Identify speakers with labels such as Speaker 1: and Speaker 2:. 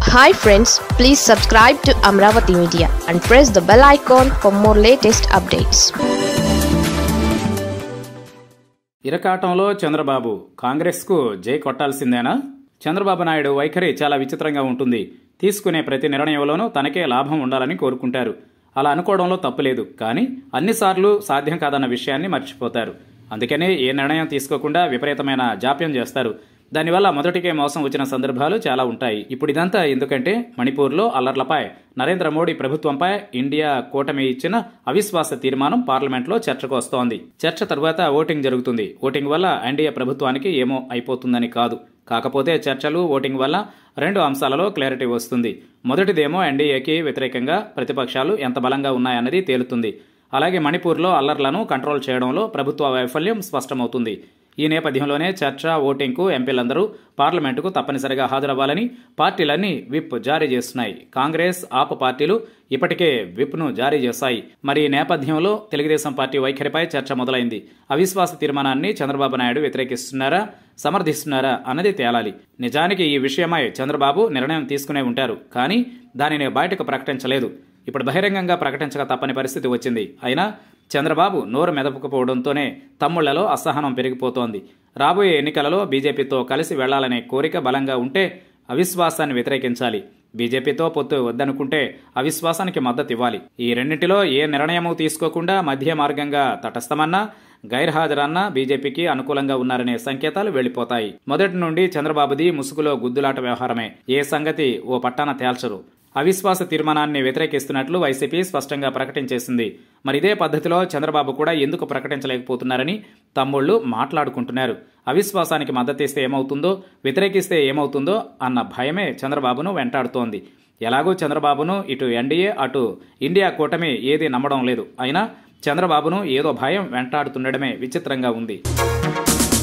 Speaker 1: hi friends please subscribe to Amaravati media and press the bell icon for more latest updates
Speaker 2: ఇరకాటంలో చంద్రబాబు కాంగ్రెస్కు జై కొట్టాల్సిందేనా చంద్రబాబు నాయుడు వైఖరి చాలా విచిత్రంగా ఉంటుంది తీసుకునే ప్రతి నిర్ణయంలోనూ తనకే లాభం ఉండాలని కోరుకుంటారు అలా అనుకోవడంలో తప్పులేదు కానీ అన్నిసార్లు సాధ్యం కాదన్న విషయాన్ని మర్చిపోతారు అందుకనే ఏ నిర్ణయం తీసుకోకుండా విపరీతమైన జాప్యం చేస్తారు దానివల్ల మొదటికే మోసం వచ్చిన సందర్భాలు చాలా ఉంటాయి ఇప్పుడు ఇదంతా ఎందుకంటే మణిపూర్లో అల్లర్లపై నరేంద్ర మోడీ ప్రభుత్వంపై ఇండియా కూటమి ఇచ్చిన అవిశ్వాస తీర్మానం పార్లమెంట్లో చర్చకు వస్తోంది చర్చ తరువాత ఓటింగ్ జరుగుతుంది ఓటింగ్ వల్ల ఎన్డీఏ ప్రభుత్వానికి ఏమో అయిపోతుందని కాదు కాకపోతే చర్చలు ఓటింగ్ వల్ల రెండు అంశాలలో క్లారిటీ వస్తుంది మొదటిదేమో ఎన్డీఏకి వ్యతిరేకంగా ప్రతిపక్షాలు ఎంత బలంగా ఉన్నాయన్నది తేలుతుంది అలాగే మణిపూర్లో అల్లర్లను కంట్రోల్ చేయడంలో ప్రభుత్వ వైఫల్యం స్పష్టమవుతుంది ఈ నేపథ్యంలోనే చర్చ ఓటింగ్కు ఎంపీలందరూ పార్లమెంటుకు తప్పనిసరిగా హాజరవ్వాలని పార్టీలన్నీ విప్ జారీ చేస్తున్నాయి కాంగ్రెస్ ఆప్ పార్టీలు ఇప్పటికే విప్ను జారీ చేశాయి మరి ఈ నేపథ్యంలో తెలుగుదేశం పార్టీ వైఖరిపై చర్చ మొదలైంది అవిశ్వాస తీర్మానాన్ని చంద్రబాబు నాయుడు వ్యతిరేకిస్తున్నారా సమర్థిస్తున్నారా అన్నది తేలాలి నిజానికి ఈ విషయమై చంద్రబాబు నిర్ణయం తీసుకునే ఉంటారు కానీ దానిని బయటకు ప్రకటించలేదు ఇప్పుడు బహిరంగంగా ప్రకటించక తప్పని పరిస్థితి వచ్చింది అయినా చంద్రబాబు నోరు మెదపకపోవడంతోనే తమ్ముళ్లలో అసహనం పెరిగిపోతోంది రాబోయే ఎన్నికలలో బీజేపీతో కలిసి వెళ్లాలనే కోరిక బలంగా ఉంటే అవిశ్వాసాన్ని వ్యతిరేకించాలి బీజేపీతో పొత్తు వద్దనుకుంటే అవిశ్వాసానికి మద్దతు ఇవ్వాలి ఈ రెండింటిలో ఏ నిర్ణయము తీసుకోకుండా మధ్య మార్గంగా తటస్థమన్నా గైర్హాజరన్నా బీజేపీకి అనుకూలంగా ఉన్నారనే సంకేతాలు వెళ్లిపోతాయి మొదటి నుండి చంద్రబాబుది ముసుగులో గుద్దులాట వ్యవహారమే ఏ సంగతి ఓ పట్టాన తేల్చరు అవిశ్వాస తీర్మానాన్ని వ్యతిరేకిస్తున్నట్లు వైసీపీ స్పష్టంగా ప్రకటించేసింది మరి ఇదే పద్ధతిలో చంద్రబాబు కూడా ఎందుకు ప్రకటించలేకపోతున్నారని తమ్ముళ్లు మాట్లాడుకుంటున్నారు అవిశ్వాసానికి మద్దతిస్తే ఏమవుతుందో వ్యతిరేకిస్తే ఏమవుతుందో అన్న భయమే చంద్రబాబును వెంటాడుతోంది ఎలాగో చంద్రబాబును ఇటు ఎన్డీఏ అటు ఇండియా కూటమి ఏది నమ్మడం లేదు అయినా చంద్రబాబును ఏదో భయం వెంటాడుతుండడమే విచిత్రంగా ఉంది